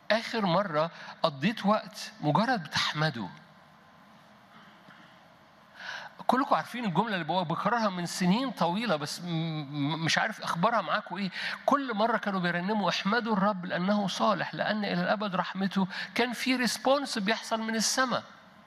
اخر مره قضيت وقت مجرد بتحمده كلكم عارفين الجمله اللي بقى- بكررها من سنين طويله بس م- م- مش عارف اخبارها معاكم ايه كل مره كانوا بيرنموا احمدوا الرب لانه صالح لان الى الابد رحمته كان في ريسبونس بيحصل من السماء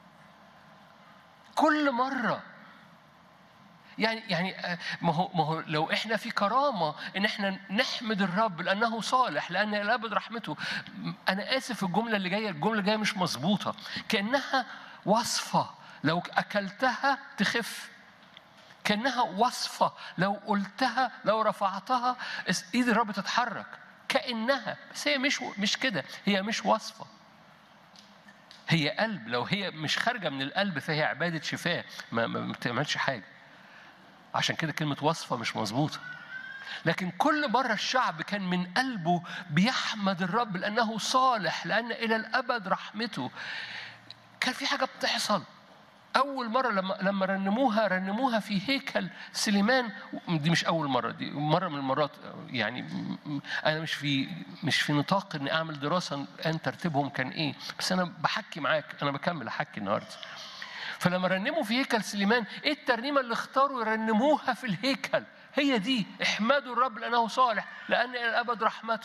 كل مره يعني يعني آه، ما هو ما هو لو احنا في كرامه ان احنا نحمد الرب لانه صالح لان الى الابد رحمته م- انا اسف الجمله اللي جايه الجمله اللي جايه مش مظبوطه كانها وصفه لو اكلتها تخف كانها وصفه لو قلتها لو رفعتها اس- ايد الرب تتحرك كانها بس هي مش مش كده هي مش وصفه هي قلب لو هي مش خارجه من القلب فهي عباده شفاء ما, ما ما بتعملش حاجه عشان كده كلمة وصفة مش مظبوطة لكن كل مرة الشعب كان من قلبه بيحمد الرب لأنه صالح لأن إلى الأبد رحمته كان في حاجة بتحصل أول مرة لما لما رنموها رنموها في هيكل سليمان دي مش أول مرة دي مرة من المرات يعني م- م- أنا مش في مش في نطاق إني أعمل دراسة أن ترتيبهم كان إيه بس أنا بحكي معاك أنا بكمل أحكي النهاردة فلما رنموا في هيكل سليمان ايه الترنيمه اللي اختاروا يرنموها في الهيكل هي دي احمدوا الرب لانه صالح لان الى الابد رحمته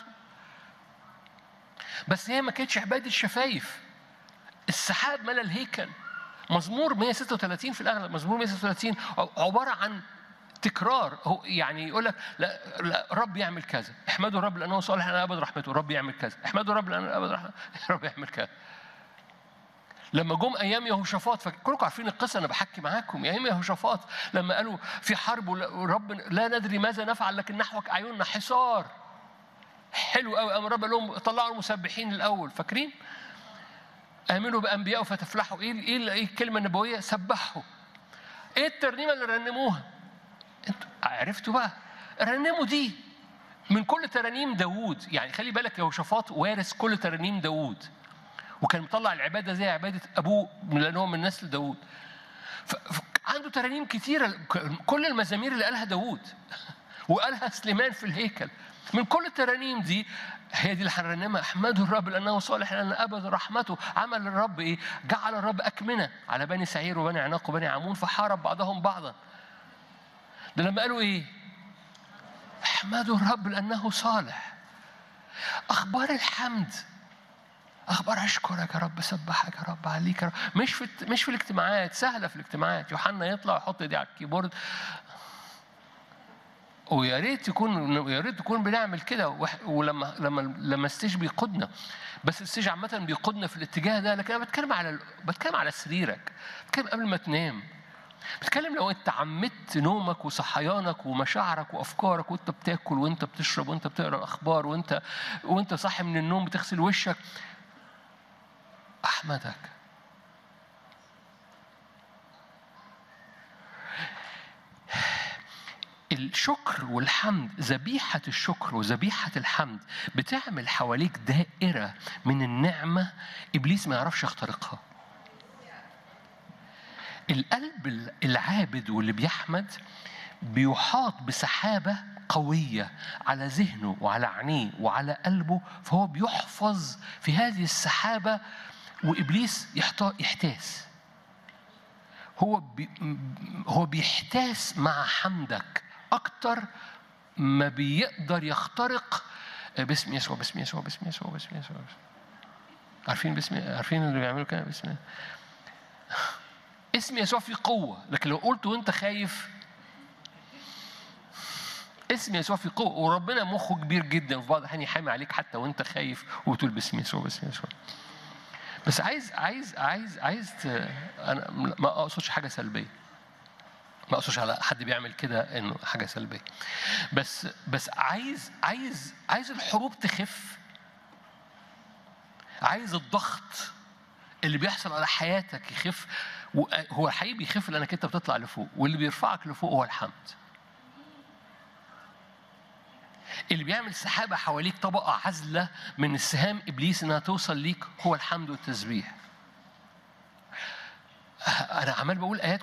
بس هي ما كانتش عباده شفايف السحاب ملا الهيكل مزمور 136 في الاغلب مزمور 136 عباره عن تكرار هو يعني يقول لك لا, لا رب يعمل كذا احمدوا الرب لانه صالح لان الابد رحمته رب يعمل كذا احمدوا الرب لان الابد رحمته رب يعمل كذا لما جم ايام يهوشافاط فكلكم عارفين القصه انا بحكي معاكم ايام يهوشافاط لما قالوا في حرب ورب لا ندري ماذا نفعل لكن نحوك اعيننا حصار حلو قوي قام الرب قال لهم طلعوا المسبحين الاول فاكرين؟ امنوا بانبياء فتفلحوا ايه ايه ايه الكلمه النبويه؟ سبحوا ايه الترنيمه اللي رنموها؟ انتوا عرفتوا بقى رنموا دي من كل ترانيم داوود يعني خلي بالك يهوشافاط وارث كل ترانيم داوود وكان مطلع العباده زي عباده ابوه لان هو من نسل داوود ف- ف- عنده ترانيم كتيره كل المزامير اللي قالها داوود وقالها سليمان في الهيكل من كل الترانيم دي هي دي اللي هنرنمها احمدوا الرب لانه صالح لان ابد رحمته عمل الرب ايه؟ جعل الرب اكمنه على بني سعير وبني عناق وبني عمون فحارب بعضهم بعضا ده لما قالوا ايه؟ احمدوا الرب لانه صالح اخبار الحمد اخبار اشكرك يا رب سبحك يا رب عليك يا رب مش في مش في الاجتماعات سهله في الاجتماعات يوحنا يطلع يحط ايديه على الكيبورد ويا ريت يكون يا ريت تكون بنعمل كده وح- ولما لما لما الستيج بيقودنا بس الستيج عامة بيقودنا في الاتجاه ده لكن انا بتكلم على ال- بتكلم على سريرك بتكلم قبل ما تنام بتكلم لو انت عمدت نومك وصحيانك ومشاعرك وافكارك وانت بتاكل وانت بتشرب وانت بتقرا الاخبار وانت وانت صاحي من النوم بتغسل وشك احمدك الشكر والحمد ذبيحة الشكر وذبيحة الحمد بتعمل حواليك دائرة من النعمة إبليس ما يعرفش يخترقها القلب العابد واللي بيحمد بيحاط بسحابة قوية على ذهنه وعلى عينيه وعلى قلبه فهو بيحفظ في هذه السحابة وإبليس يحتا- يحتاس هو بي هو بيحتاس مع حمدك أكتر ما بيقدر يخترق باسم يسوع باسم يسوع باسم يسوع باسم يسوع عارفين باسم عارفين اللي بيعملوا كده باسم اسم يسوع فيه قوة لكن لو قلت وانت خايف اسم يسوع فيه قوة وربنا مخه كبير جدا في بعض الأحيان يحامي عليك حتى وانت خايف وبتقول باسم يسوع باسم يسوع بس عايز عايز عايز عايز ت... انا ما اقصدش حاجة سلبية ما اقصدش على حد بيعمل كده انه حاجة سلبية بس بس عايز عايز عايز الحروب تخف عايز الضغط اللي بيحصل على حياتك يخف هو حقيقي بيخف لانك انت بتطلع لفوق واللي بيرفعك لفوق هو الحمد اللي بيعمل سحابة حواليك طبقة عزلة من السهام إبليس إنها توصل ليك هو الحمد والتسبيح أنا عمال بقول آيات